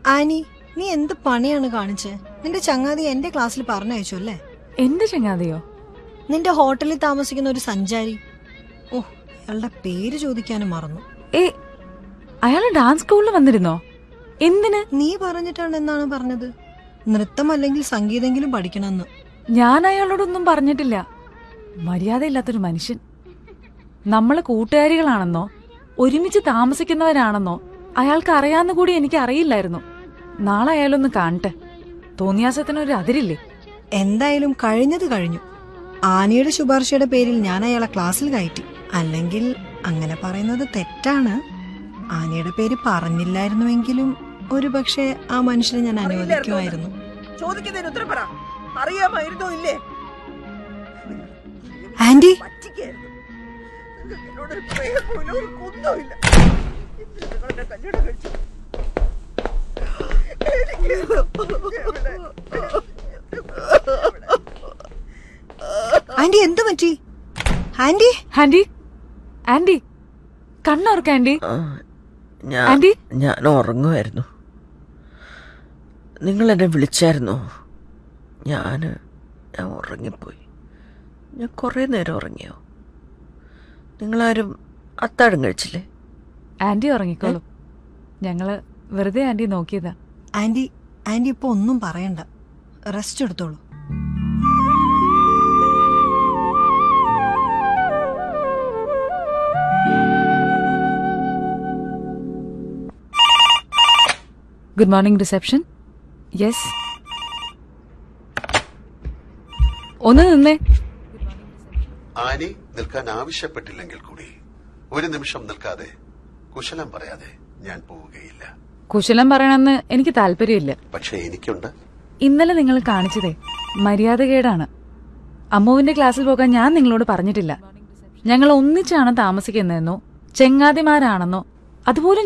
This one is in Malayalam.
ആനി നീ എന്ത് പണിയാണ് കാണിച്ചേ നിന്റെ ചങ്ങാതി എന്റെ ക്ലാസ്സിൽ പറഞ്ഞയച്ചു അല്ലേ എന്റെ ചങ്ങാതിയോ നിന്റെ ഹോട്ടലിൽ താമസിക്കുന്ന ഒരു സഞ്ചാരി ഓ അയാളുടെ പേര് ചോദിക്കാനും മറന്നു ഏ അയാള് ഡാൻസ് സ്കൂളിൽ വന്നിരുന്നോ എന്തിന് നീ പറഞ്ഞിട്ടാണ് എന്നാണ് പറഞ്ഞത് നൃത്തം അല്ലെങ്കിൽ സംഗീതെങ്കിലും പഠിക്കണമെന്ന് ഞാൻ അയാളോടൊന്നും പറഞ്ഞിട്ടില്ല മര്യാദയില്ലാത്തൊരു മനുഷ്യൻ നമ്മള് കൂട്ടുകാരികളാണെന്നോ ഒരുമിച്ച് താമസിക്കുന്നവരാണെന്നോ അയാൾക്ക് അറിയാവുന്ന കൂടി എനിക്ക് അറിയില്ലായിരുന്നു നാളെ അയാളൊന്ന് കാണട്ടെ തോന്നിയാസത്തിനൊരു അതിരില്ലേ എന്തായാലും കഴിഞ്ഞത് കഴിഞ്ഞു ആനിയുടെ ശുപാർശയുടെ പേരിൽ ഞാൻ അയാളെ ക്ലാസ്സിൽ കയറ്റി അല്ലെങ്കിൽ അങ്ങനെ പറയുന്നത് തെറ്റാണ് ആനിയുടെ പേര് പറഞ്ഞില്ലായിരുന്നുവെങ്കിലും ഒരു പക്ഷേ ആ മനുഷ്യനെ ഞാൻ അനുവദിക്കുമായിരുന്നു ചോദിക്കുന്നതിന് ഉത്തരം പറ അറിയാമായിരുന്നോ ഇല്ലേ ആന്റി പറ്റിക്കായിരുന്നു നിങ്ങൾക്ക് എന്നോടൊരു പ്രേമവുമില്ല ഒരു കുന്തവും ഇല്ല നിങ്ങൾ എന്നെ കല്യാണം കഴിച്ചു എനിക്ക് എവിടെ? ആന്റി എന്തു പറ്റി ആന്റി ആന്റി ആന്റി കണ്ണോർക്ക ആന്റി ആ, ഞാൻ ആന്റി ഞാൻ ഉറങ്ങുമായിരുന്നു നിങ്ങൾ എന്നെ വിളിച്ചായിരുന്നോ ഞാൻ ഞാൻ ഉറങ്ങിപ്പോയി ഞാൻ കുറേ നേരം ഉറങ്ങിയോ നിങ്ങളാരും അത്താഴം കഴിച്ചില്ലേ ആന്റി ഉറങ്ങിക്കോളൂ ഞങ്ങള് വെറുതെ ആന്റി നോക്കിയതാ ആന്റി ആന്റി ഇപ്പൊ ഒന്നും പറയണ്ട റെസ്റ്റ് എടുത്തോളൂ ഗുഡ് മോർണിംഗ് റിസപ്ഷൻ യെസ് ഒന്ന് നിന്നേ ആനി നിൽക്കാൻ ആവശ്യപ്പെട്ടില്ലെങ്കിൽ കൂടി ഒരു നിമിഷം നിൽക്കാതെ കുശലം പറയാതെ ഞാൻ പോവുകയില്ല കുശലം പറയണമെന്ന് എനിക്ക് താല്പര്യമില്ല പക്ഷെ എനിക്കുണ്ട് ഇന്നലെ നിങ്ങൾ കാണിച്ചതേ മര്യാദകേടാണ് അമ്മുവിന്റെ ക്ലാസ്സിൽ പോകാൻ ഞാൻ നിങ്ങളോട് പറഞ്ഞിട്ടില്ല ഞങ്ങൾ ഒന്നിച്ചാണ് താമസിക്കുന്നതെന്നോ ചെങ്ങാതിമാരാണെന്നോ അതുപോലും